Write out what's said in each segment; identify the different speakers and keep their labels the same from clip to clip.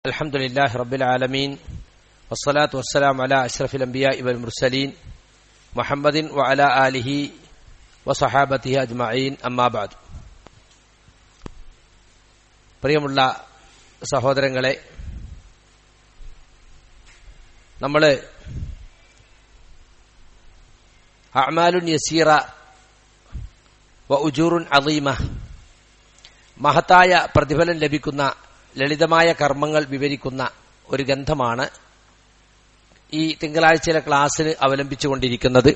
Speaker 1: الحمد لله رب العالمين والصلاة والسلام على أشرف الأنبياء والمرسلين محمد وعلى آله وصحابته أجمعين أما بعد പ്രിയമുള്ള സഹോദരങ്ങളെ നമ്മൾ അമാലുൻ യസീറ വ ഉജൂറുൻ അലീമ മഹത്തായ പ്രതിഫലം ലഭിക്കുന്ന ലളിതമായ കർമ്മങ്ങൾ വിവരിക്കുന്ന ഒരു ഗ്രന്ഥമാണ് ഈ തിങ്കളാഴ്ചയിലെ ക്ലാസ്സിന് അവലംബിച്ചുകൊണ്ടിരിക്കുന്നത്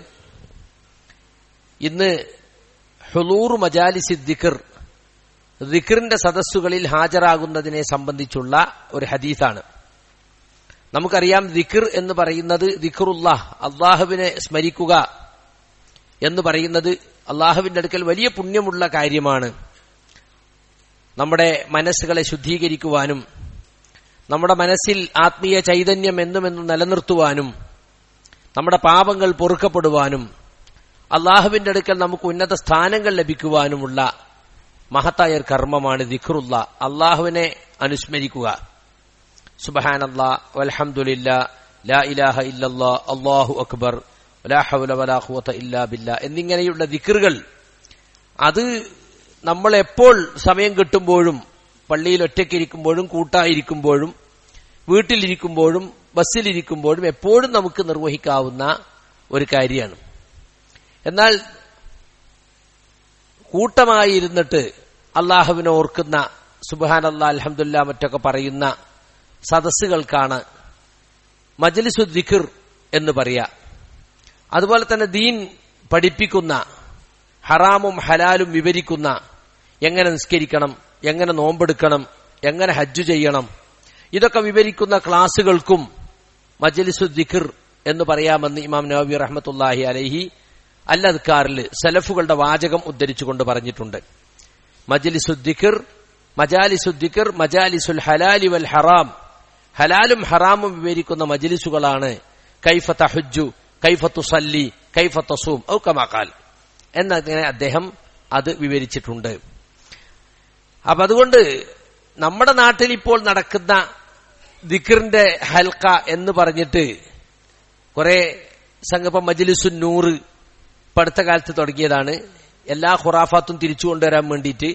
Speaker 1: ഇന്ന് ഹുലൂർ മജാലിസി ദിഖർ ദിഖറിന്റെ സദസ്സുകളിൽ ഹാജരാകുന്നതിനെ സംബന്ധിച്ചുള്ള ഒരു ഹദീസാണ് നമുക്കറിയാം ദിഖർ എന്ന് പറയുന്നത് ദിഖറുല്ല അള്ളാഹുവിനെ സ്മരിക്കുക എന്ന് പറയുന്നത് അള്ളാഹുവിന്റെ അടുക്കൽ വലിയ പുണ്യമുള്ള കാര്യമാണ് നമ്മുടെ മനസ്സുകളെ ശുദ്ധീകരിക്കുവാനും നമ്മുടെ മനസ്സിൽ ആത്മീയ ചൈതന്യം എന്നുമെന്നും നിലനിർത്തുവാനും നമ്മുടെ പാപങ്ങൾ പൊറുക്കപ്പെടുവാനും അള്ളാഹുവിന്റെ അടുക്കൽ നമുക്ക് ഉന്നത സ്ഥാനങ്ങൾ ലഭിക്കുവാനുമുള്ള മഹത്തായ ഒരു കർമ്മമാണ് ദിഖറുള്ള അള്ളാഹുവിനെ അനുസ്മരിക്കുക സുബഹാനല്ലാ വൽഹംദുലില്ല ലാ ഇലാഹ ഇല്ലല്ലാ അള്ളാഹു അക്ബർ വലാ ഹൗല വലാ ഖുവത ഇല്ലാ ബില്ല എന്നിങ്ങനെയുള്ള ദിക്റുകൾ അത് നമ്മൾ എപ്പോൾ സമയം കിട്ടുമ്പോഴും പള്ളിയിൽ ഒറ്റയ്ക്കിരിക്കുമ്പോഴും കൂട്ടായിരിക്കുമ്പോഴും വീട്ടിലിരിക്കുമ്പോഴും ബസ്സിലിരിക്കുമ്പോഴും എപ്പോഴും നമുക്ക് നിർവഹിക്കാവുന്ന ഒരു കാര്യമാണ് എന്നാൽ കൂട്ടമായി ഇരുന്നിട്ട് അള്ളാഹുവിനെ ഓർക്കുന്ന സുബാൻ അല്ലാ അലഹമുല്ല മറ്റൊക്കെ പറയുന്ന സദസ്സുകൾക്കാണ് മജലിസു ദിഖിർ എന്ന് പറയാ അതുപോലെ തന്നെ ദീൻ പഠിപ്പിക്കുന്ന ഹറാമും ഹലാലും വിവരിക്കുന്ന എങ്ങനെ നിസ്കരിക്കണം എങ്ങനെ നോമ്പെടുക്കണം എങ്ങനെ ഹജ്ജ് ചെയ്യണം ഇതൊക്കെ വിവരിക്കുന്ന ക്ലാസുകൾക്കും മജലിസു ദിഖിർ എന്ന് പറയാമെന്ന് ഇമാം നബി റഹ്മത്തുല്ലാഹി അലഹി അല്ലദ്കാറിൽ സലഫുകളുടെ വാചകം ഉദ്ധരിച്ചുകൊണ്ട് പറഞ്ഞിട്ടുണ്ട് മജലിസു ദിഖിർ മജാലിസു ദിഖിർ മജാലിസുൽ ഹലാലി വൽ ഹറാം ഹലാലും ഹറാമും വിവരിക്കുന്ന മജലിസുകളാണ് കൈഫ തഹുജു കൈഫ തുസല്ലി കൈഫ തസൂം ഔ കമാക്കാൽ എന്നങ്ങനെ അദ്ദേഹം അത് വിവരിച്ചിട്ടുണ്ട് അപ്പൊ അതുകൊണ്ട് നമ്മുടെ നാട്ടിൽ ഇപ്പോൾ നടക്കുന്ന ദിക്കറിന്റെ ഹൽക്ക എന്ന് പറഞ്ഞിട്ട് കുറെ സംഘപ്പം മജ്ലിസു നൂറ് ഇപ്പൊ അടുത്ത കാലത്ത് തുടങ്ങിയതാണ് എല്ലാ ഖുറാഫാത്തും തിരിച്ചു കൊണ്ടുവരാൻ വേണ്ടിയിട്ട്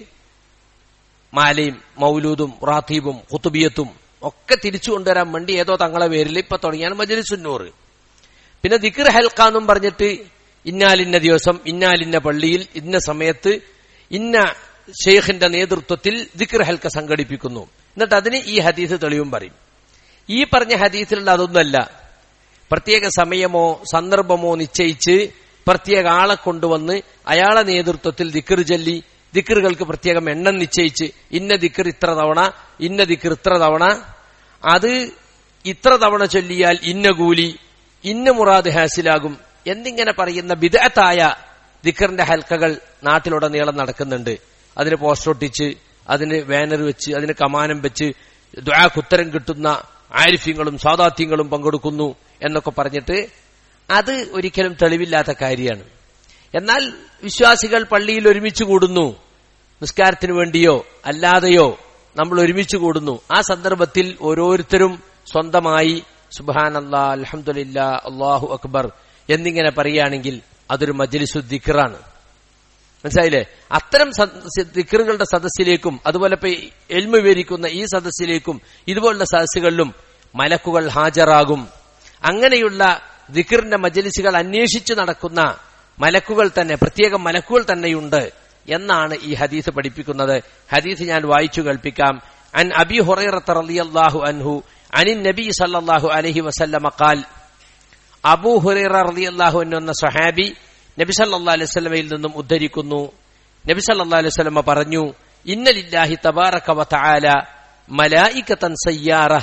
Speaker 1: മാലയും മൗലൂദും റാത്തീബും കുത്തുബിയത്തും ഒക്കെ തിരിച്ചു കൊണ്ടുവരാൻ വേണ്ടി ഏതോ തങ്ങളെ പേരിൽ ഇപ്പൊ തുടങ്ങിയാണ് മജ്ലിസു നൂറ് പിന്നെ ദിക്കർ ഹൽക്ക എന്നും പറഞ്ഞിട്ട് ഇന്നാലിന്ന ദിവസം ഇന്നാലിന്ന പള്ളിയിൽ ഇന്ന സമയത്ത് ഇന്ന ഷെയ്ഖിന്റെ നേതൃത്വത്തിൽ ദിക്ർ ഹൽക്ക സംഘടിപ്പിക്കുന്നു എന്നിട്ട് അതിന് ഈ ഹദീസ് തെളിവും പറയും ഈ പറഞ്ഞ ഹദീസിലുള്ള അതൊന്നുമല്ല പ്രത്യേക സമയമോ സന്ദർഭമോ നിശ്ചയിച്ച് പ്രത്യേക ആളെ കൊണ്ടുവന്ന് അയാളെ നേതൃത്വത്തിൽ ദിക്കർ ചൊല്ലി ദിക്കറുകൾക്ക് പ്രത്യേകം എണ്ണം നിശ്ചയിച്ച് ഇന്ന ദിക്കർ ഇത്ര തവണ ഇന്ന ദിക്കർ ഇത്ര തവണ അത് ഇത്ര തവണ ചൊല്ലിയാൽ ഇന്ന കൂലി ഇന്ന മുറാദ് ഹാസിലാകും എന്നിങ്ങനെ പറയുന്ന വിദഗ്ധായ ദിക്കറിന്റെ ഹൽക്കകൾ നാട്ടിലുടനീളം നടക്കുന്നുണ്ട് അതിന് പോസ്റ്റർ ഒട്ടിച്ച് അതിന് ബാനർ വെച്ച് അതിന് കമാനം വെച്ച് ദ്വാക്കുത്തരം കിട്ടുന്ന ആരിഫ്യങ്ങളും സാദാത്യങ്ങളും പങ്കെടുക്കുന്നു എന്നൊക്കെ പറഞ്ഞിട്ട് അത് ഒരിക്കലും തെളിവില്ലാത്ത കാര്യമാണ് എന്നാൽ വിശ്വാസികൾ പള്ളിയിൽ ഒരുമിച്ച് കൂടുന്നു നിസ്കാരത്തിന് വേണ്ടിയോ അല്ലാതെയോ നമ്മൾ ഒരുമിച്ച് കൂടുന്നു ആ സന്ദർഭത്തിൽ ഓരോരുത്തരും സ്വന്തമായി സുബാൻ അല്ലാ അലഹമുല്ല അള്ളാഹു അക്ബർ എന്നിങ്ങനെ പറയുകയാണെങ്കിൽ അതൊരു മജ്ലിസു ദിഖറാണ് മനസ്സിലായില്ലേ അത്തരം ദിക്കറുകളുടെ സദസ്സിലേക്കും അതുപോലെ ഇപ്പൊ എൽമ വിവരിക്കുന്ന ഈ സദസ്സിലേക്കും ഇതുപോലുള്ള സദസ്സുകളിലും മലക്കുകൾ ഹാജരാകും അങ്ങനെയുള്ള ദിക്കറിന്റെ മജലിസുകൾ അന്വേഷിച്ചു നടക്കുന്ന മലക്കുകൾ തന്നെ പ്രത്യേകം മലക്കുകൾ തന്നെയുണ്ട് എന്നാണ് ഈ ഹദീസ് പഠിപ്പിക്കുന്നത് ഹദീസ് ഞാൻ വായിച്ചു കേൾപ്പിക്കാം അൻ അബി ഹുറൈറത്ത് റളിയല്ലാഹു അൻഹു അനിൻ നബി സല്ലല്ലാഹു അലൈഹി വസല്ലമ ഖാൽ അബൂ ഹുറൈറ റളിയല്ലാഹു അൻഹു എന്ന സ്വഹാബി നബി സല്ലല്ലാഹു അലൈഹി വസല്ലമയിൽ നിന്നും ഉദ്ധരിക്കുന്നു നബി സല്ലല്ലാഹു അലൈഹി വസല്ലമ പറഞ്ഞു ഇന്നലില്ലാഹി തബാറക വ തആല മലായികതൻ സയ്യാറ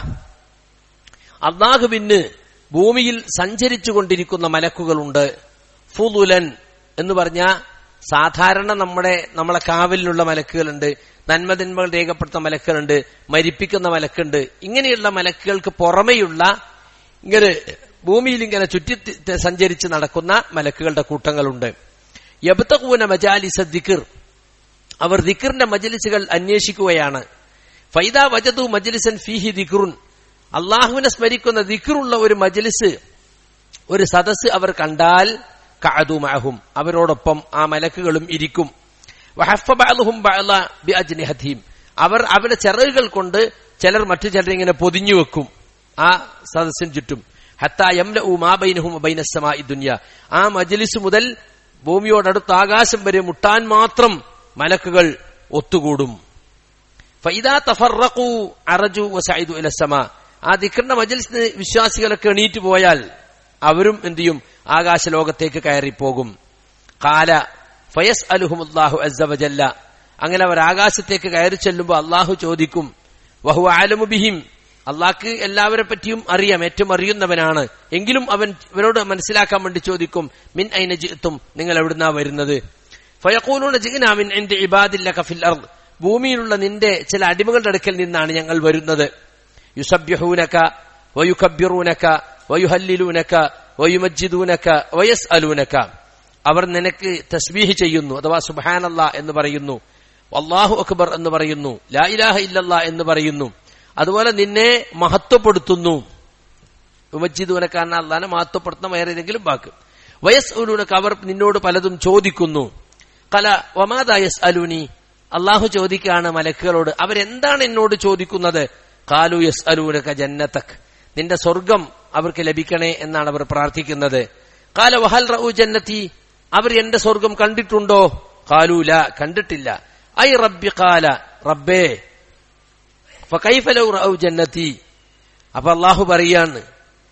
Speaker 1: അള്ളാഹുവിന് ഭൂമിയിൽ സഞ്ചരിച്ചു കൊണ്ടിരിക്കുന്ന മലക്കുകളുണ്ട് ഫുലുലൻ എന്ന് പറഞ്ഞ സാധാരണ നമ്മുടെ നമ്മളെ കാവലിലുള്ള മലക്കുകളുണ്ട് നന്മതിന്മകൾ രേഖപ്പെടുത്തുന്ന മലക്കുകളുണ്ട് മരിപ്പിക്കുന്ന മലക്കുണ്ട് ഇങ്ങനെയുള്ള മലക്കുകൾക്ക് പുറമെയുള്ള ഇങ്ങനെ ഭൂമിയിൽ ഇങ്ങനെ ചുറ്റി സഞ്ചരിച്ച് നടക്കുന്ന മലക്കുകളുടെ കൂട്ടങ്ങളുണ്ട് യബ്തകൂന മജാലിസ ദിക്കിർ അവർ ദിക്കറിന്റെ മജലിസുകൾ അന്വേഷിക്കുകയാണ് ഫൈദ വജതു മജ്ലിസൻ ഫീഹി ദിക്റുൻ അള്ളാഹുവിനെ സ്മരിക്കുന്ന ദിക്റുള്ള ഒരു മജ്ലിസ് ഒരു സദസ് അവർ കണ്ടാൽ കഅദു മഅഹും അവരോടൊപ്പം ആ മലക്കുകളും ഇരിക്കും വഹഫ ബഅദുഹും ബഅദ ബിഅജ്നിഹതിഹിം അവർ അവരുടെ ചിറകുകൾ കൊണ്ട് ചിലർ മറ്റു ചിലർ ഇങ്ങനെ പൊതിഞ്ഞു വെക്കും ആ സദസ്സിന് ചുറ്റും ഹത്താ യംലഉ മാ ബൈനഹും വബൈന സമാഇ ദുനിയ ആ മജ്ലിസ് മുതൽ ഭൂമിയോടടുത്ത ആകാശം വരെ മുട്ടാൻ മാത്രം മലക്കുകൾ ഒത്തുകൂടും ഫൈദാ തഫറഖു അറജു വസൈദു ഇല സമാ ആ ദിക്റിന്റെ മജ്ലിസിന് വിശ്വാസികളൊക്കെ എണീറ്റ് പോയാൽ അവരും എന്ത് ചെയ്യും ആകാശ ലോകത്തേക്ക് കയറിപ്പോകും കാല ഫയസ് അലുഹുമുല്ലാഹു അസ്സവജല്ല അങ്ങനെ അവർ ആകാശത്തേക്ക് കയറി ചെല്ലുമ്പോൾ അള്ളാഹു ചോദിക്കും വഹു ആലമു ബിഹിം അള്ളാഹ്ക്ക് എല്ലാവരെ പറ്റിയും അറിയാം ഏറ്റവും അറിയുന്നവനാണ് എങ്കിലും അവൻ ഇവരോട് മനസ്സിലാക്കാൻ വേണ്ടി ചോദിക്കും മിൻ ഐന ജിത്തും നിങ്ങൾ എവിടുന്നാ വരുന്നത് ഫയക്കൂലൂണ ജിഗ്നാമിൻ എന്റെ ഇബാദില്ല കഫിൽ അർദ് ഭൂമിയിലുള്ള നിന്റെ ചില അടിമകളുടെ അടുക്കൽ നിന്നാണ് ഞങ്ങൾ വരുന്നത് യുസബ്യഹൂനക വയുഖബ്യറൂനക വയുഹല്ലിലൂനക വയുമജ്ജിദൂനക വയസ് അലൂനക അവർ നിനക്ക് തസ്ബീഹ് ചെയ്യുന്നു അഥവാ സുബാനല്ല എന്ന് പറയുന്നു അള്ളാഹു അക്ബർ എന്ന് പറയുന്നു ലാ ഇലാഹ ഇല്ലല്ല എന്ന് പറയുന്നു അതുപോലെ നിന്നെ മഹത്വപ്പെടുത്തുന്നു ഉമജിദൂനക്കാരൻ അള്ളാനെ മഹത്വപ്പെടുത്തുന്ന വേറെ ഏതെങ്കിലും വാക്ക് വയസ് അലൂനക്ക് അവർ നിന്നോട് പലതും ചോദിക്കുന്നു കല വമാദ യസ് അലൂനി അള്ളാഹു ചോദിക്കുകയാണ് മലക്കുകളോട് അവരെന്താണ് എന്നോട് ചോദിക്കുന്നത് കാലു യസ് അലൂനക ജന്നതക് നിന്റെ സ്വർഗം അവർക്ക് ലഭിക്കണേ എന്നാണ് അവർ പ്രാർത്ഥിക്കുന്നത് കാല വഹൽ റഊ ജന്നത്തി അവർ എന്റെ സ്വർഗം കണ്ടിട്ടുണ്ടോ കാലൂല കണ്ടിട്ടില്ല ഐ റബ്ബി കാല റബ്ബേ ഫൈഫലൗ റഊ ജന്നത്തി അപ്പൊ അള്ളാഹു പറയാണ്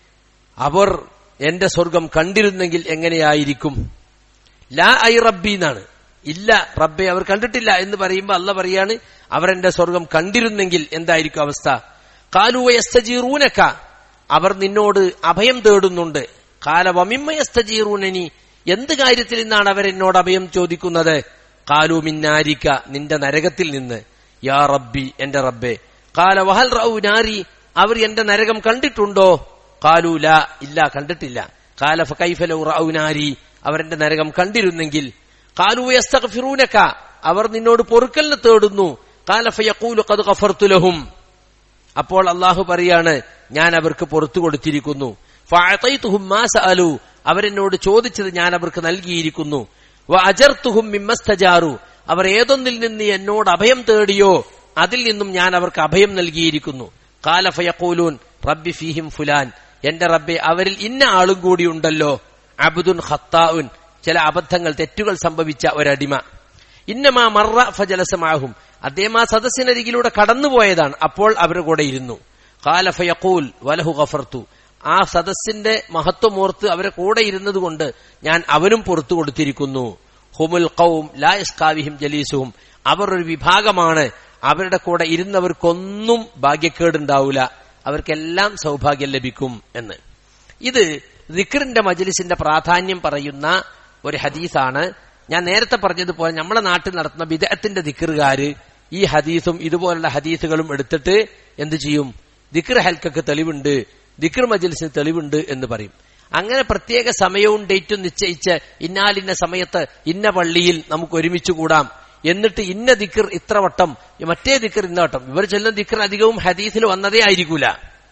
Speaker 1: അവർ എന്റെ സ്വർഗം കണ്ടിരുന്നെങ്കിൽ എങ്ങനെയായിരിക്കും ലാ ഐ റബ്ബി എന്നാണ് ഇല്ല റബ്ബെ അവർ കണ്ടിട്ടില്ല എന്ന് പറയുമ്പോൾ അല്ല പറയാണ് അവർ എന്റെ സ്വർഗം കണ്ടിരുന്നെങ്കിൽ എന്തായിരിക്കും അവസ്ഥ കാലുവയസ്തജീറൂനക്ക അവർ നിന്നോട് അഭയം തേടുന്നുണ്ട് കാല വമിമ്മയസ്തജീറൂനനി എന്ത് കാര്യത്തിൽ നിന്നാണ് അവർ എന്നോട് അഭയം ചോദിക്കുന്നത് കാലു മിന്നാരിക്ക നിന്റെ നരകത്തിൽ നിന്ന് യാ റബ്ബി എന്റെ റബ്ബെ കാല വഹൽ റൌ നാരി അവർ എന്റെ നരകം കണ്ടിട്ടുണ്ടോ കാലൂല ഇല്ല കണ്ടിട്ടില്ല കാല ഫൈഫലൗ റൌ നാരി അവർ എന്റെ നരകം കണ്ടിരുന്നെങ്കിൽ കാലു യസ്തഗ്ഫിറൂനക അവർ നിന്നോട് പൊറുക്കലിന് തേടുന്നു കാല ഫയഖൂലു ഖദ് ഗഫർതു ലഹും അപ്പോൾ അള്ളാഹു പറയാണ് ഞാൻ അവർക്ക് പുറത്തു കൊടുത്തിരിക്കുന്നു ഫഅതൈതുഹും മാ സഅലു അവരെന്നോട് ചോദിച്ചത് ഞാൻ അവർക്ക് നൽകിയിരിക്കുന്നു വഅജർതുഹും മിമ്മസ്തജാറു അവർ ഏതൊന്നിൽ നിന്ന് എന്നോട് അഭയം തേടിയോ അതിൽ നിന്നും ഞാൻ അവർക്ക് അഭയം നൽകിയിരിക്കുന്നു കാല ഫയഖൂലൂൻ റബ്ബി ഫീഹിം ഫുലാൻ എന്റെ റബ്ബെ അവരിൽ ഇന്ന ആളും കൂടിയുണ്ടല്ലോ അബ്ദുൻ ഖത്താഉൻ ചില അബദ്ധങ്ങൾ തെറ്റുകൾ സംഭവിച്ച ഒരടിമ ഇന്നമാ മറ ഫജലസമാഹും അദ്ദേഹം ആ സദസ്സിനരികിലൂടെ കടന്നുപോയതാണ് അപ്പോൾ അവരുടെ കൂടെ ഇരുന്നു കാല ഫയഖൂൽ വലഹു ഗഫർത്തു ആ സദസ്സിന്റെ മഹത്വമോർത്ത് അവരെ കൂടെ ഇരുന്നത് കൊണ്ട് ഞാൻ അവനും പുറത്തു കൊടുത്തിരിക്കുന്നു ഹുമുൽ ഖൗം ലാ യസ്കാവിഹിം ജലീസുഹും അവർ ഒരു വിഭാഗമാണ് അവരുടെ കൂടെ ഇരുന്നവർക്കൊന്നും ഭാഗ്യക്കേടുണ്ടാവില്ല അവർക്കെല്ലാം സൗഭാഗ്യം ലഭിക്കും എന്ന് ഇത് ദിക്റിന്റെ മജ്ലിസിന്റെ പ്രാധാന്യം പറയുന്ന ഒരു ഹദീസാണ് ഞാൻ നേരത്തെ പറഞ്ഞതുപോലെ നമ്മുടെ നാട്ടിൽ നടത്തുന്ന വിദഗ്ധത്തിന്റെ ദിക്കറുകാര് ഈ ഹദീസും ഇതുപോലുള്ള ഹദീസുകളും എടുത്തിട്ട് എന്ത് ചെയ്യും ദിക്ർ ഹൽക്കൊക്കെ തെളിവുണ്ട് ദിക്ർ മജിൽസിന് തെളിവുണ്ട് എന്ന് പറയും അങ്ങനെ പ്രത്യേക സമയവും ഡേറ്റും നിശ്ചയിച്ച് ഇന്നാലിന്ന സമയത്ത് ഇന്ന പള്ളിയിൽ നമുക്ക് ഒരുമിച്ച് കൂടാം എന്നിട്ട് ഇന്ന ദിക്കർ ഇത്ര വട്ടം മറ്റേ ദിക്കർ ഇന്ന വട്ടം ഇവർ ചെല്ലുന്ന ദിക്കർ അധികവും ഹദീസിൽ വന്നതേ ആയിരിക്കൂല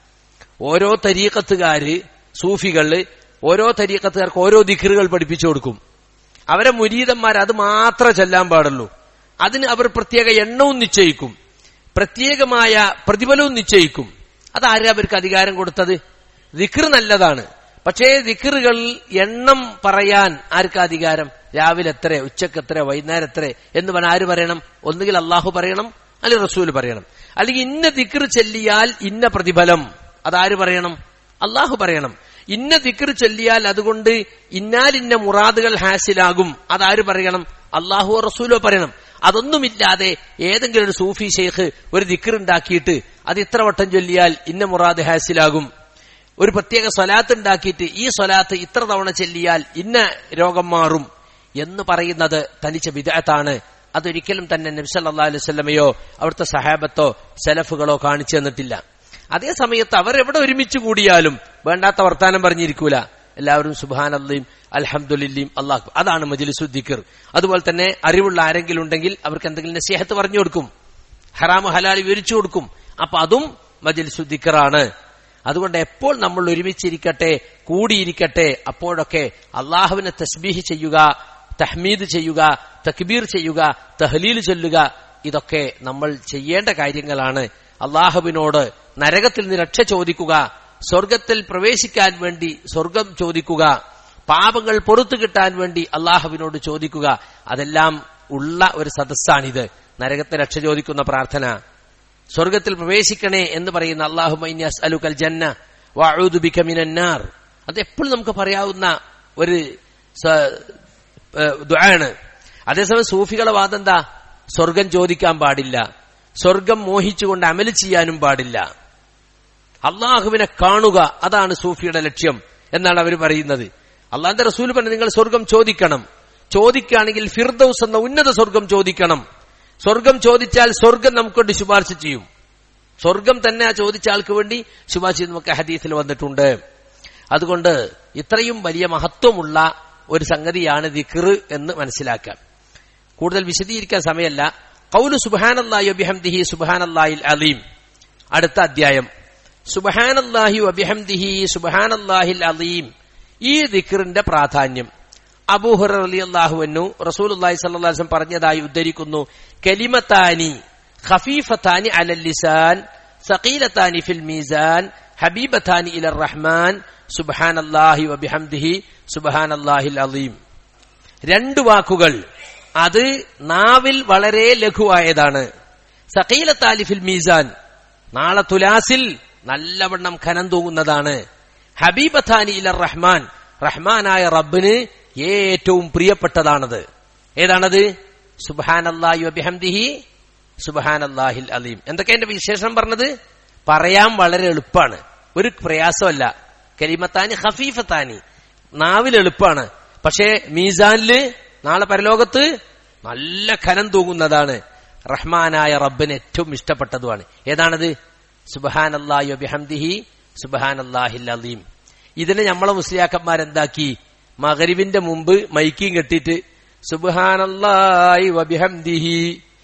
Speaker 1: ഓരോ തരീക്കത്തുകാര് സൂഫികള് ഓരോ തരീക്കത്തുകാർക്ക് ഓരോ ദിക്കറുകൾ പഠിപ്പിച്ചു കൊടുക്കും അവരെ മുരീതന്മാർ അത് മാത്രമേ ചെല്ലാൻ പാടുള്ളൂ അതിന് അവർ പ്രത്യേക എണ്ണവും നിശ്ചയിക്കും പ്രത്യേകമായ പ്രതിഫലവും നിശ്ചയിക്കും അതാരാ അവർക്ക് അധികാരം കൊടുത്തത് ദിക്ർ നല്ലതാണ് പക്ഷേ ദിക്റുകൾ എണ്ണം പറയാൻ ആർക്കാ അധികാരം രാവിലെ എത്ര ഉച്ചക്ക് എത്ര വൈകുന്നേരം എത്ര എന്ന് പറഞ്ഞാൽ ആര് പറയണം ഒന്നുകിൽ അള്ളാഹു പറയണം അല്ലെങ്കിൽ റസൂൽ പറയണം അല്ലെങ്കിൽ ഇന്ന ദിക്ർ ചെല്ലിയാൽ ഇന്ന പ്രതിഫലം അതാര് പറയണം അള്ളാഹു പറയണം ഇന്ന ദിക്ർ ചൊല്ലിയാൽ അതുകൊണ്ട് ഇന്നാലിന്ന മുറാദുകൾ ഹാസിലാകും അതാര് പറയണം അള്ളാഹു റസൂലോ പറയണം അതൊന്നുമില്ലാതെ ഏതെങ്കിലും ഒരു സൂഫി ഷെയ്ഖ് ഒരു ദിക്ർ ഉണ്ടാക്കിയിട്ട് അത് ഇത്ര വട്ടം ചൊല്ലിയാൽ ഇന്ന മുറാദ് ഹാസിലാകും ഒരു പ്രത്യേക സ്വലാത്ത് ഉണ്ടാക്കിയിട്ട് ഈ സ്വലാത്ത് ഇത്ര തവണ ചെല്ലിയാൽ ഇന്ന രോഗം മാറും എന്ന് പറയുന്നത് തനിച്ച വിദഗ്ധാണ് അതൊരിക്കലും തന്നെ നബ്സല്ലാ അലൈവല്ലമയോ അവിടുത്തെ സഹാബത്തോ സെലഫുകളോ കാണിച്ചു തന്നിട്ടില്ല അതേ സമയത്ത് അവർ എവിടെ ഒരുമിച്ച് കൂടിയാലും വേണ്ടാത്ത വർത്താനം പറഞ്ഞിരിക്കൂല എല്ലാവരും സുബാനല്ലയും അൽഹംദുലില്ലയും അള്ളാഹ് അതാണ് മജിലിസു ദിക്കർ അതുപോലെ തന്നെ അറിവുള്ള ആരെങ്കിലും ഉണ്ടെങ്കിൽ അവർക്ക് എന്തെങ്കിലും നസീഹത്ത് പറഞ്ഞു കൊടുക്കും ഹറാമു ഹലാൽ വിവരിച്ചു കൊടുക്കും അപ്പൊ അതും മജിൽസു ദിക്കറാണ് അതുകൊണ്ട് എപ്പോൾ നമ്മൾ ഒരുമിച്ചിരിക്കട്ടെ കൂടിയിരിക്കട്ടെ അപ്പോഴൊക്കെ അള്ളാഹുവിനെ തസ്ബീഹ് ചെയ്യുക തഹ്മീദ് ചെയ്യുക തക്ബീർ ചെയ്യുക തഹ്ലീൽ ചൊല്ലുക ഇതൊക്കെ നമ്മൾ ചെയ്യേണ്ട കാര്യങ്ങളാണ് അള്ളാഹുവിനോട് നരകത്തിൽ നിന്ന് രക്ഷ ചോദിക്കുക സ്വർഗത്തിൽ പ്രവേശിക്കാൻ വേണ്ടി സ്വർഗം ചോദിക്കുക പാപങ്ങൾ പൊറത്തു കിട്ടാൻ വേണ്ടി അള്ളാഹുവിനോട് ചോദിക്കുക അതെല്ലാം ഉള്ള ഒരു സദസ്സാണിത് നരകത്തെ രക്ഷ ചോദിക്കുന്ന പ്രാർത്ഥന സ്വർഗത്തിൽ പ്രവേശിക്കണേ എന്ന് പറയുന്ന അള്ളാഹു ജന്ന വാഴുദുബിക്ക മിനന്നാർ അത് എപ്പോഴും നമുക്ക് പറയാവുന്ന ഒരു ദുആണ് അതേസമയം സൂഫികളെ വാദം എന്താ സ്വർഗം ചോദിക്കാൻ പാടില്ല സ്വർഗം മോഹിച്ചുകൊണ്ട് അമല് ചെയ്യാനും പാടില്ല അള്ളാഹുവിനെ കാണുക അതാണ് സൂഫിയുടെ ലക്ഷ്യം എന്നാണ് അവർ പറയുന്നത് അള്ളാന്റെ റസൂൽ പറഞ്ഞു നിങ്ങൾ സ്വർഗം ചോദിക്കണം ചോദിക്കുകയാണെങ്കിൽ ഫിർദൌസ് എന്ന ഉന്നത സ്വർഗം ചോദിക്കണം സ്വർഗം ചോദിച്ചാൽ സ്വർഗം നമുക്കൊണ്ട് ശുപാർശ ചെയ്യും സ്വർഗം തന്നെ ആ ചോദിച്ച ആൾക്ക് വേണ്ടി ശുപാർശ നമുക്ക് ഹദീസിൽ വന്നിട്ടുണ്ട് അതുകൊണ്ട് ഇത്രയും വലിയ മഹത്വമുള്ള ഒരു സംഗതിയാണ് ദിക്ർ എന്ന് മനസ്സിലാക്കാം കൂടുതൽ വിശദീകരിക്കാൻ സമയമല്ല കൗലു സുബാനല്ലാഹി അബിഹംദിഹി സുബാനല്ലാഹിൽ അലീം അടുത്ത അധ്യായം സുബഹാനല്ലാഹി അബിഹംദിഹി സുബഹാനല്ലാഹിൽ അലീം ഈ ദിക്റിന്റെ പ്രാധാന്യം അബൂഹുറ അലി അള്ളാഹുവന്നു റസൂൽ അള്ളാഹി സ്വല്ലാസ്ലം പറഞ്ഞതായി ഉദ്ധരിക്കുന്നു കലിമത്താനി ഖഫീഫത്താനി അലല്ലിസാൻ സഖീലത്താനി ഫിൽ മീസാൻ ഹബീബത്താനി ഇല റഹ്മാൻ സുബഹാനല്ലാഹി വബിഹംദിഹി സുബഹാനല്ലാഹിൽ അലീം രണ്ടു വാക്കുകൾ അത് നാവിൽ വളരെ ലഘുവായതാണ് സഖീലത്താലി ഫിൽ മീസാൻ നാളെ തുലാസിൽ നല്ലവണ്ണം ഖനം തൂങ്ങുന്നതാണ് ഹബീബത്താനി ഇല റഹ്മാൻ റഹ്മാനായ റബ്ബിന് ഏറ്റവും പ്രിയപ്പെട്ടതാണത് ഏതാണത് സുബാനല്ലാഹി അബിഹംദിഹി സുബഹാനല്ലാഹിൽ അലീം എന്തൊക്കെ എന്റെ വിശേഷം പറഞ്ഞത് പറയാൻ വളരെ എളുപ്പമാണ് ഒരു പ്രയാസമല്ല കലിമത്താനി ഹഫീഫത്താനി നാവിൽ എളുപ്പമാണ് പക്ഷേ മീസാനില് നാളെ പരലോകത്ത് നല്ല ഖനം തൂങ്ങുന്നതാണ് റഹ്മാനായ റബ്ബിന് ഏറ്റവും ഇഷ്ടപ്പെട്ടതുമാണ് ഏതാണത് സുബഹാനല്ലാഹി അബിഹംദിഹി സുബഹാനല്ലാഹിൽ അലീം ഇതിനെ നമ്മളെ മുസ്ലിയാക്കന്മാരെന്താക്കി മകരിവിന്റെ മുമ്പ് മൈക്കിയും കെട്ടിയിട്ട് സുബഹാനല്ലാഹി വബിഹംദിഹി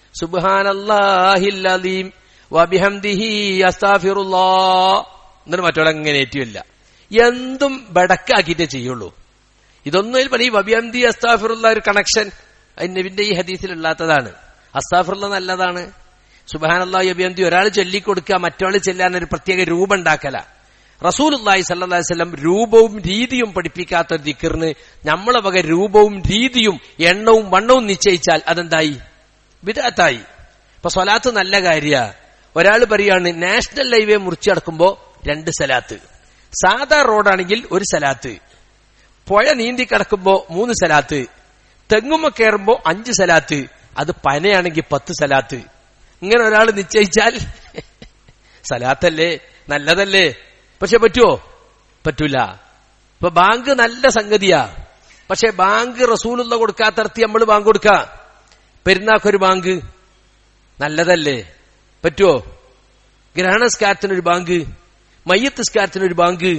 Speaker 1: സുബഹാനല്ലാഹിൽ അലീം വബിഹംദിഹി അസ്താഫിറുല്ലാ എന്നിട്ട് മറ്റോടെ അങ്ങനെ ഏറ്റുമില്ല എന്തും ബടക്കാക്കിയിട്ടേ ചെയ്യുള്ളൂ ഇതൊന്നും പണി വബിഹംദി അസ്താഫിറുള്ള ഒരു കണക്ഷൻ നബിന്റെ ഈ ഹദീസിലില്ലാത്തതാണ് അസ്താഫിറുള്ള നല്ലതാണ് സുബഹാനല്ലാഹി അബിഹംദി ഒരാൾ ചൊല്ലിക്കൊടുക്കുക മറ്റൊരാൾ ചെല്ലാൻ ഒരു പ്രത്യേക രൂപം ഉണ്ടാക്കല റസൂലുല്ലാഹി സല്ലല്ലാഹി വസല്ലം രൂപവും രീതിയും പഠിപ്പിക്കാത്ത ഒരു ദിക്കറിന് നമ്മളെ വക രൂപവും രീതിയും എണ്ണവും വണ്ണവും നിശ്ചയിച്ചാൽ അതെന്തായി വിദാത്തായി ഇപ്പൊ സ്വലാത്ത് നല്ല കാര്യ ഒരാൾ പറയാണ് നാഷണൽ ഹൈവേ മുറിച്ചടക്കുമ്പോ രണ്ട് സലാത്ത് സാധാ റോഡാണെങ്കിൽ ഒരു സലാത്ത് പുഴ നീന്തി കിടക്കുമ്പോ മൂന്ന് സലാത്ത് തെങ്ങുമ്മ കയറുമ്പോ അഞ്ച് സലാത്ത് അത് പനയാണെങ്കിൽ പത്ത് സലാത്ത് ഇങ്ങനെ ഒരാൾ നിശ്ചയിച്ചാൽ സലാത്തല്ലേ നല്ലതല്ലേ പക്ഷെ പറ്റുമോ പറ്റൂല ഇപ്പൊ ബാങ്ക് നല്ല സംഗതിയാ പക്ഷെ ബാങ്ക് റസൂലുള്ള കൊടുക്കാത്തടത്തി നമ്മൾ ബാങ്ക് കൊടുക്ക പെരുന്നാക്കൊരു ബാങ്ക് നല്ലതല്ലേ പറ്റുമോ ഗ്രഹണസ്കാരത്തിനൊരു ബാങ്ക് മയ്യത്ത് നിസ്കാരത്തിനൊരു ബാങ്ക്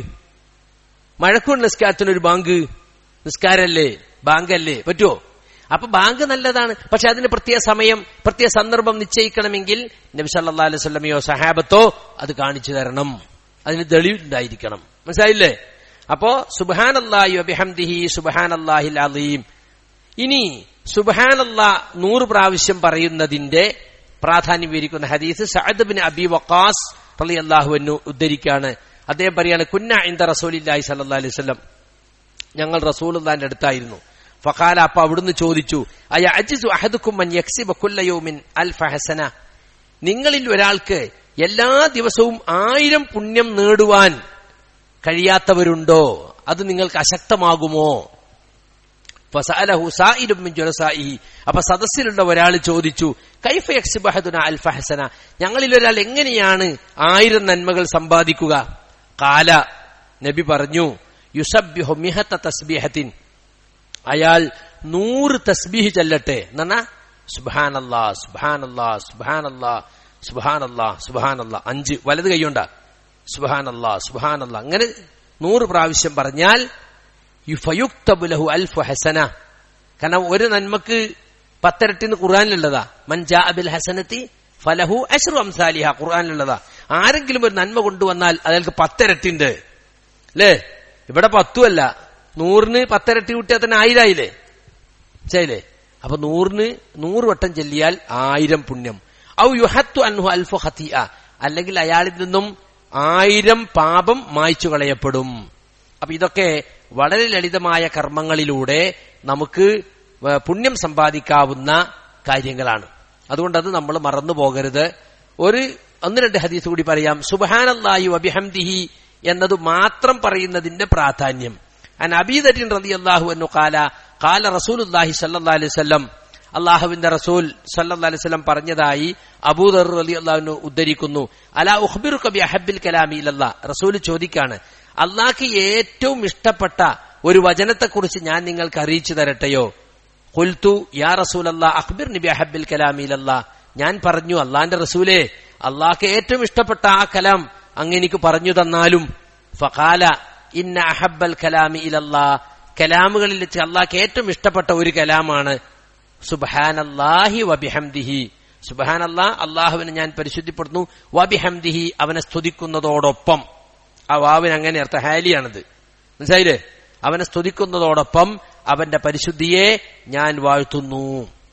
Speaker 1: മഴക്കൂർ നിസ്കാരത്തിനൊരു ബാങ്ക് നിസ്കാരല്ലേ ബാങ്കല്ലേ പറ്റുമോ അപ്പൊ ബാങ്ക് നല്ലതാണ് പക്ഷെ അതിന് പ്രത്യേക സമയം പ്രത്യേക സന്ദർഭം നിശ്ചയിക്കണമെങ്കിൽ നബി സല്ലാ അലൈഹി സ്വലമയോ സഹാബത്തോ അത് കാണിച്ചു തരണം അതിന് തെളിവുണ്ടായിരിക്കണം മനസ്സിലായില്ലേ അപ്പോ സുബാനല്ലാഹി അബിഹംദിഹി സുബാനല്ലാഹിൽ അലീം ഇനി സുബാനല്ലാ നൂറ് പ്രാവശ്യം പറയുന്നതിന്റെ പ്രാധാന്യം വിവരിക്കുന്ന ഹദീസ് സഅദ് ബിൻ അബി വക്കാസ് റളി അള്ളാഹുവിനു ഉദ്ധരിക്കാണ് അദ്ദേഹം പറയാണ് കുന്ന ഇന്ത റസൂലില്ലാഹി സല്ലല്ലാഹു അലൈഹി വസല്ലം ഞങ്ങൾ റസൂലുള്ളാന്റെ അടുത്തായിരുന്നു ഫഖാല അപ്പൊ അവിടുന്ന് ചോദിച്ചു അയ അജിസു അഹദുക്കും മൻ യക്സിബ കുല്ല യൗമിൻ അൽഫ ഹസന നിങ്ങളിൽ ഒരാൾക്ക് എല്ലാ ദിവസവും ആയിരം പുണ്യം നേടുവാൻ കഴിയാത്തവരുണ്ടോ അത് നിങ്ങൾക്ക് അശക്തമാകുമോ അപ്പൊ സദസ്സിലുള്ള ഒരാൾ ചോദിച്ചു കൈഫ യക്സിബഹദുന അൽഫ ഹസന ഞങ്ങളിൽ ഒരാൾ എങ്ങനെയാണ് ആയിരം നന്മകൾ സമ്പാദിക്കുക കാല നബി പറഞ്ഞു യുസബ്യഹു മിഹത്ത തസ്ബീഹത്തിൻ അയാൾ നൂറ് തസ്ബീഹ് ചെല്ലട്ടെ എന്നാ സുബാനല്ലാ സുബാനല്ലാ സുബാനല്ലാ സുബാനല്ലാ സുബാനല്ലാ അഞ്ച് വലത് കൈയുണ്ട സുബാനല്ലാ സുബാനല്ലാ അങ്ങനെ നൂറ് പ്രാവശ്യം പറഞ്ഞാൽ യുഫയുക്തബുലഹു അൽഫു ഹസന കാരണം ഒരു നന്മക്ക് പത്തരട്ടിന്ന് ഖുർആാനിലുള്ളതാ മൻജാ അബിൽ ഹസനത്തി ഫലഹു അഷ്റു അംസാലിഹ ഖുർആാനിലുള്ളതാ ആരെങ്കിലും ഒരു നന്മ കൊണ്ടുവന്നാൽ അയാൾക്ക് പത്തിരട്ടിണ്ട് അല്ലേ ഇവിടെ പത്തുമല്ല നൂറിന് പത്തിരട്ടി കൂട്ടിയാൽ തന്നെ ആയിരായില്ലേ ശരിയല്ലേ അപ്പൊ നൂറിന് നൂറ് വട്ടം ചെല്ലിയാൽ ആയിരം പുണ്യം ഔ യുഹത്തു അൻഹു അൽഫു ഹത്തിയ അല്ലെങ്കിൽ അയാളിൽ നിന്നും ആയിരം പാപം മായ്ച്ചു കളയപ്പെടും അപ്പൊ ഇതൊക്കെ വളരെ ലളിതമായ കർമ്മങ്ങളിലൂടെ നമുക്ക് ഏ, പുണ്യം സമ്പാദിക്കാവുന്ന കാര്യങ്ങളാണ് അതുകൊണ്ട് അത് നമ്മൾ മറന്നു പോകരുത് ഒരു ഒന്ന് രണ്ട് ഹദീസ് കൂടി പറയാം സുബഹാനല്ലാഹി വബിഹംദിഹി എന്നത് മാത്രം പറയുന്നതിന്റെ പ്രാധാന്യം അൻ അബീദറ്റിൻ റളിയല്ലാഹു അൻഹു ഖാല ഖാല റസൂലുള്ളാഹി സ്വല്ലല്ലാഹു അലൈഹി വസല്ലം അള്ളാഹുവിന്റെ റസൂൽ സല്ലല്ലാഹു അലൈഹി വസല്ലം പറഞ്ഞതായി അബൂദർ റളിയല്ലാഹു അൻഹു ഉദ്ധരിക്കുന്നു അലാ ഉഖ്ബിറുക ബി അഹബ്ബിൽ കലാമി ഇലല്ലാ റസൂൽ ചോദിക്കാണ് അള്ളാഹ്ക്ക് ഏറ്റവും ഇഷ്ടപ്പെട്ട ഒരു വചനത്തെക്കുറിച്ച് ഞാൻ നിങ്ങൾക്ക് അറിയിച്ചു തരട്ടെയോ ഖുൽതു യാ റസൂലല്ലാ അഖ്ബിർ നബി അഹബ്ബിൽ കലാമി ഇലല്ലാ ഞാൻ പറഞ്ഞു അള്ളാന്റെ റസൂലേ അള്ളാഹ്ക്ക് ഏറ്റവും ഇഷ്ടപ്പെട്ട ആ കലാം അങ്ങ് എനിക്ക് പറഞ്ഞു തന്നാലും ഫഖാല ഇന്ന അഹബ്ബൽ കലാമി ഇലല്ലാ കലാമുകളിൽ വെച്ച് അള്ളാഹ്ക്ക് ഏറ്റവും ഇഷ്ടപ്പെട്ട ഒരു കലാമാണ് സുബഹാനല്ലാഹി വബിഹംദിഹി സുബഹാനല്ലാ അള്ളാഹുവിനെ ഞാൻ പരിശുദ്ധിപ്പെടുന്നു വബിഹംദിഹി അവനെ സ്തുതിക്കുന്നതോടൊപ്പം ആ വാവിന് അങ്ങനെ അർത്ഥ ഹാലിയാണിത് മനസ്സിലായില്ലേ അവനെ സ്തുതിക്കുന്നതോടൊപ്പം അവന്റെ പരിശുദ്ധിയെ ഞാൻ വാഴ്ത്തുന്നു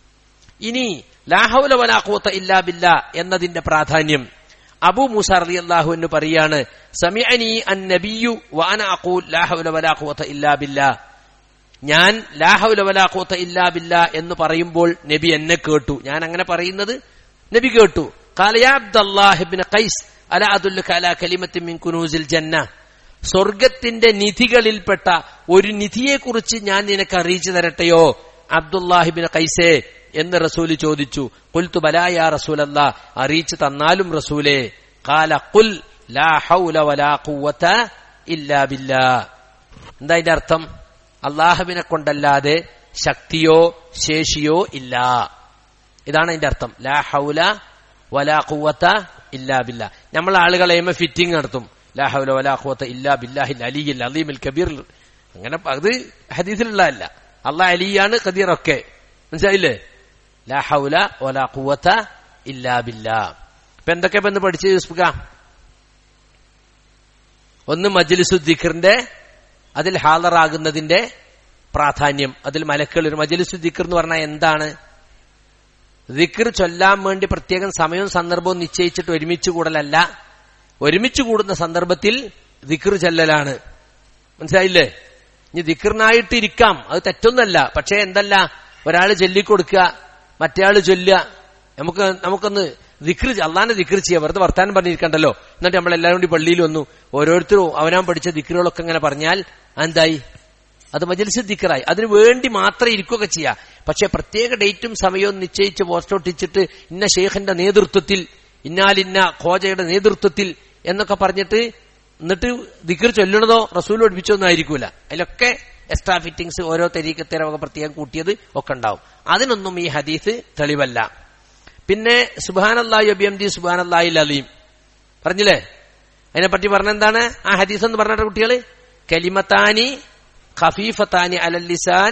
Speaker 1: ഇനി ലാഹൗല വലാഖൂത്ത ഇല്ലാ ബില്ല എന്നതിന്റെ പ്രാധാന്യം അബു മൂസ റളിയല്ലാഹു എന്ന് പറയാണ് സമിഅനി അൻ നബിയു വഅന അഖൂൽ ലാഹൗല വലാഖൂത്ത ഇല്ലാ ബില്ലാ ഞാൻ ലാഹൗല വലാഖൂത്ത ഇല്ലാ ബില്ല എന്ന് പറയുമ്പോൾ നബി എന്നെ കേട്ടു ഞാൻ അങ്ങനെ പറയുന്നത് നബി കേട്ടു قال يا عبد الله بن قيس അല അദുല്ലുക അലാ കലിമത്തിൻ മിൻ കുനൂസിൽ ജന്ന സ്വർഗത്തിന്റെ നിധികളിൽപ്പെട്ട ഒരു നിധിയെക്കുറിച്ച് ഞാൻ നിനക്ക് അറിയിച്ചു തരട്ടെയോ അബ്ദുല്ലാഹിബിൻ കൈസേ എന്ന് റസൂല് ചോദിച്ചു കുൽത്തു ബലായ റസൂലല്ല അറിയിച്ചു തന്നാലും റസൂലേ കാല കുൽ ലാ ഹൗല വലാ ഖുവത ഇല്ലാ ബില്ലാ എന്താ അതിന്റെ അർത്ഥം അള്ളാഹുവിനെ കൊണ്ടല്ലാതെ ശക്തിയോ ശേഷിയോ ഇല്ല ഇതാണ് അതിന്റെ അർത്ഥം ലാ ഹൗല വലാ ഖുവത ഇല്ലാ ബില്ല നമ്മൾ ആളുകളെ എമ്മ ഫിറ്റിംഗ് നടത്തും ലാ ഹൗല വലാ ഖുവത ഇല്ലാ ബില്ലാഹിൽ അലിയിൽ അലീമിൽ കബീർ അങ്ങനെ അത് ഹദീസിലുള്ളതല്ല അള്ളാഹ് അലിയാണ് ഖദീർ ഒക്കെ മനസ്സിലായില്ലേ ലാ ഹൗല വലാ ഖുവത ഇല്ലാ ബില്ലാ ഇപ്പൊ എന്തൊക്കെ ഇപ്പൊ ഇന്ന് പഠിച്ച് യൂസ്ഫുക ഒന്ന് മജ്ലിസു ദിഖറിന്റെ അതിൽ ഹാജറാകുന്നതിന്റെ പ്രാധാന്യം അതിൽ മലക്കുകൾ ഒരു മജ്ലിസു ദിഖർ എന്ന് പറഞ്ഞാൽ എന്താണ് ദിഖർ ചൊല്ലാൻ വേണ്ടി പ്രത്യേകം സമയവും സന്ദർഭവും നിശ്ചയിച്ചിട്ട് ഒരുമിച്ച് കൂടലല്ല ഒരുമിച്ച് കൂടുന്ന സന്ദർഭത്തിൽ ദിഖർ ചെല്ലലാണ് മനസ്സിലായില്ലേ ഇനി ദിഖറിനായിട്ട് ഇരിക്കാം അത് തെറ്റൊന്നല്ല പക്ഷേ എന്തല്ല ഒരാൾ ചൊല്ലിക്കൊടുക്കുക മറ്റേയാള് ചൊല്ലുക നമുക്ക് നമുക്കൊന്ന് ദിക്ർ അള്ളാന്റെ ദിക്ർ ചെയ്യാം വെറുതെ വർത്താനം പറഞ്ഞിരിക്കണ്ടല്ലോ എന്നിട്ട് നമ്മൾ എല്ലാവരും കൂടി പള്ളിയിൽ വന്നു ഓരോരുത്തരും അവനാൻ പഠിച്ച ദിക്റുകളൊക്കെ ഇങ്ങനെ പറഞ്ഞാൽ എന്തായി അത് മജലിസ് ദിക്കറായി അതിനു വേണ്ടി മാത്രമേ ഇരിക്കുകയൊക്കെ ചെയ്യാം പക്ഷെ പ്രത്യേക ഡേറ്റും സമയവും നിശ്ചയിച്ച് പോസ്റ്റ് ഒട്ടിച്ചിട്ട് ഇന്ന ഷെയ്ഖിന്റെ നേതൃത്വത്തിൽ ഇന്നാലിന്ന ഖോജയുടെ നേതൃത്വത്തിൽ എന്നൊക്കെ പറഞ്ഞിട്ട് എന്നിട്ട് ദിക്കർ ചൊല്ലണതോ റസൂൽ പഠിപ്പിച്ചൊന്നും ആയിരിക്കൂല അതിലൊക്കെ എക്സ്ട്രാ ഫിറ്റിംഗ്സ് ഓരോ തെരീക്കത്തേരൊക്കെ പ്രത്യേകം കൂട്ടിയത് ഒക്കെ ഉണ്ടാവും അതിനൊന്നും ഈ ഹദീസ് തെളിവല്ല പിന്നെ സുബാനല്ലാഹി അബിയംദി സുബാനല്ലാഹി അലീം പറഞ്ഞില്ലേ അതിനെപ്പറ്റി പറഞ്ഞെന്താണ് ആ ഹദീസ് എന്ന് പറഞ്ഞ കുട്ടികള് കലിമത്താനി ഖഫീഫത്താനി അലല്ലിസാൻ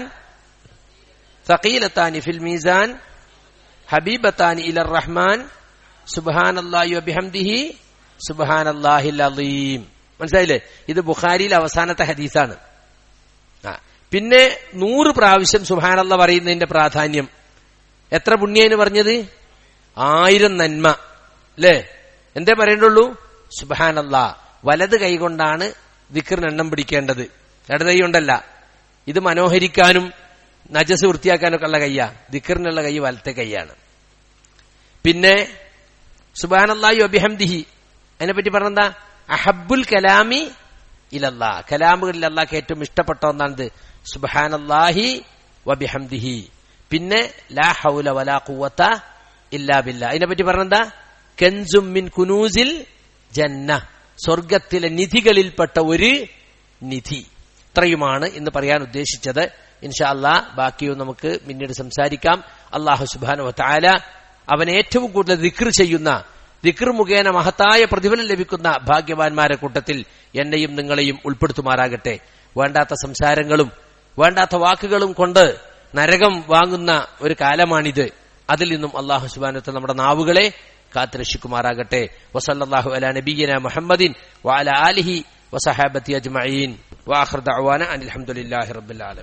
Speaker 1: സഖീലത്താനി ഫിൽ മീസാൻ ഹബീബത്താനി ഇലർ റഹ്മാൻ സുബാനല്ലാഹി അബിഹംദിഹി സുബാനല്ലാഹിൽ അലീം മനസ്സിലായില്ലേ ഇത് ബുഖാരിയിൽ അവസാനത്തെ ഹദീസാണ് ആ പിന്നെ നൂറ് പ്രാവശ്യം സുബാനല്ല പറയുന്നതിന്റെ പ്രാധാന്യം എത്ര പുണ്യെന്ന് പറഞ്ഞത് ആയിരം നന്മ അല്ലേ എന്തേ പറയണ്ടുള്ളൂ സുബാനല്ല വലത് കൈകൊണ്ടാണ് ദിക്കറിന് എണ്ണം പിടിക്കേണ്ടത് ഇടത് കൈ കൊണ്ടല്ല ഇത് മനോഹരിക്കാനും നജസ് വൃത്തിയാക്കാനൊക്കെ ഉള്ള കയ്യാ ദിക്കറിനുള്ള കൈ വലത്തെ കൈയാണ് പിന്നെ സുബാനല്ലാഹി അബിഹംദിഹി അതിനെപ്പറ്റി പറഞ്ഞെന്താ അഹബുൽ കലാമി ഇലല്ല കലാമുകളിൽ അള്ളാഹ്ക്ക് ഏറ്റവും ഇഷ്ടപ്പെട്ട ഒന്നാണിത് സുബാനല്ലാഹി വബിഹംദിഹി പിന്നെ ലാ ഹൗല വലാ ഖുവത ഇല്ലാ ബില്ല അതിനെപ്പറ്റി പറഞ്ഞെന്താ കെൻസും മിൻ കുനൂസിൽ ജന്ന സ്വർഗത്തിലെ നിധികളിൽപ്പെട്ട ഒരു നിധി ഇത്രയുമാണ് ഇന്ന് പറയാൻ ഉദ്ദേശിച്ചത് ഇൻഷാ അല്ലാ ബാക്കിയും നമുക്ക് പിന്നീട് സംസാരിക്കാം അള്ളാഹു സുബാനു താല അവൻ ഏറ്റവും കൂടുതൽ ദിക്ർ ചെയ്യുന്ന ദിക്ർ മുഖേന മഹത്തായ പ്രതിഫലം ലഭിക്കുന്ന ഭാഗ്യവാന്മാരെ കൂട്ടത്തിൽ എന്നെയും നിങ്ങളെയും ഉൾപ്പെടുത്തുമാറാകട്ടെ വേണ്ടാത്ത സംസാരങ്ങളും വേണ്ടാത്ത വാക്കുകളും കൊണ്ട് നരകം വാങ്ങുന്ന ഒരു കാലമാണിത് അതിൽ നിന്നും അള്ളാഹു സുബാനത്തെ നമ്മുടെ നാവുകളെ കാത്തുരക്ഷിക്കുമാറാകട്ടെ വസല്ലാഹു അല നബീന മുഹമ്മദിൻ വഅല ആലിഹി വസഹാബത്തി അജ്മഈൻ വാഖിർ ദഅവാന അനിൽ ഹംദുലില്ലാഹി റബ്ബിൽ ആലമീൻ